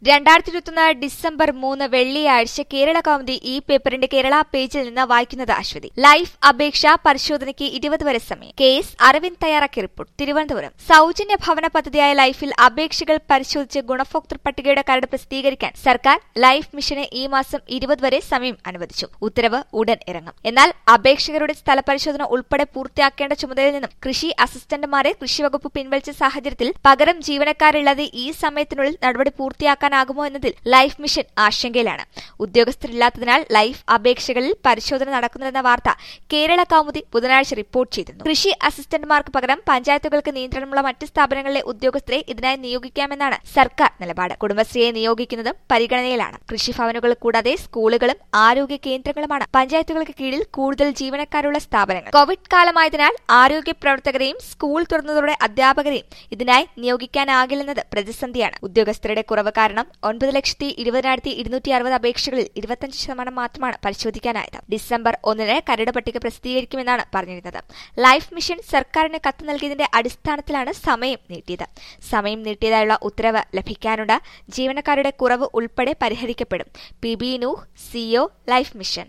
രണ്ടായിരത്തി ഇരുപത്തൊന്ന് ഡിസംബർ മൂന്ന് വെള്ളിയാഴ്ച കേരള കൗമുദി ഈ പേപ്പറിന്റെ കേരള പേജിൽ നിന്ന് വായിക്കുന്നത് അശ്വതി ലൈഫ് അപേക്ഷ പരിശോധനയ്ക്ക് ഇരുപത് വരെ സമയം കേസ് അരവിന്ദ് തയ്യാറാക്കിയ റിപ്പോർട്ട് തിരുവനന്തപുരം സൌജന്യ ഭവന പദ്ധതിയായ ലൈഫിൽ അപേക്ഷകൾ പരിശോധിച്ച് ഗുണഭോക്തൃ പട്ടികയുടെ കരട് പ്രസിദ്ധീകരിക്കാൻ സർക്കാർ ലൈഫ് മിഷന് ഈ മാസം ഇരുപത് വരെ സമയം അനുവദിച്ചു ഉത്തരവ് ഉടൻ ഇറങ്ങും എന്നാൽ അപേക്ഷകരുടെ സ്ഥലപരിശോധന ഉൾപ്പെടെ പൂർത്തിയാക്കേണ്ട ചുമതലയിൽ നിന്നും കൃഷി അസിസ്റ്റന്റുമാരെ കൃഷിവകുപ്പ് പിൻവലിച്ച സാഹചര്യത്തിൽ പകരം ജീവനക്കാരില്ലാതെ ഈ സമയത്തിനുള്ളിൽ നടപടി പൂർത്തിയാക്കാനാകുമോ എന്നതിൽ ലൈഫ് മിഷൻ ആശങ്കയിലാണ് ഉദ്യോഗസ്ഥരില്ലാത്തതിനാൽ ലൈഫ് അപേക്ഷകളിൽ പരിശോധന നടക്കുന്നില്ലെന്ന വാർത്ത കേരള കൗമുദി ബുധനാഴ്ച റിപ്പോർട്ട് ചെയ്തിരുന്നു കൃഷി അസിസ്റ്റന്റുമാർക്ക് പകരം പഞ്ചായത്തുകൾക്ക് നിയന്ത്രണമുള്ള മറ്റ് സ്ഥാപനങ്ങളിലെ ഉദ്യോഗസ്ഥരെ ഇതിനായി നിയോഗിക്കാമെന്നാണ് സർക്കാർ നിലപാട് കുടുംബശ്രീയെ നിയോഗിക്കുന്നതും പരിഗണനയിലാണ് കൃഷിഭവനുകൾ കൂടാതെ സ്കൂളുകളും ആരോഗ്യ കേന്ദ്രങ്ങളുമാണ് പഞ്ചായത്തുകൾക്ക് കീഴിൽ കൂടുതൽ ജീവനക്കാരുള്ള സ്ഥാപനങ്ങൾ കോവിഡ് കാലമായതിനാൽ ആരോഗ്യ പ്രവർത്തകരെയും സ്കൂൾ തുറന്നതോടെ അധ്യാപകരെയും ഇതിനായി നിയോഗിക്കാനാകില്ലെന്നത് പ്രതിസന്ധിയാണ് ഉദ്യോഗസ്ഥരുടെ കുറവ് കാരണം ഒൻപത് ലക്ഷത്തി ഇരുപതിനായിരത്തി ഇരുന്നൂറ്റി അറുപത് അപേക്ഷകളിൽ ഇരുപത്തിയഞ്ച് ശതമാനം മാത്രമാണ് പരിശോധിക്കാനായത് ഡിസംബർ ഒന്നിന് കരട് പട്ടിക പ്രസിദ്ധീകരിക്കുമെന്നാണ് പറഞ്ഞിരുന്നത് ലൈഫ് മിഷൻ സർക്കാരിന് കത്ത് നൽകിയതിന്റെ അടിസ്ഥാനത്തിലാണ് സമയം നീട്ടിയത് സമയം നീട്ടിയതായുള്ള ഉത്തരവ് ലഭിക്കാനുണ്ട് ജീവനക്കാരുടെ കുറവ് ഉൾപ്പെടെ പരിഹരിക്കപ്പെടും P B Nooh C O life mission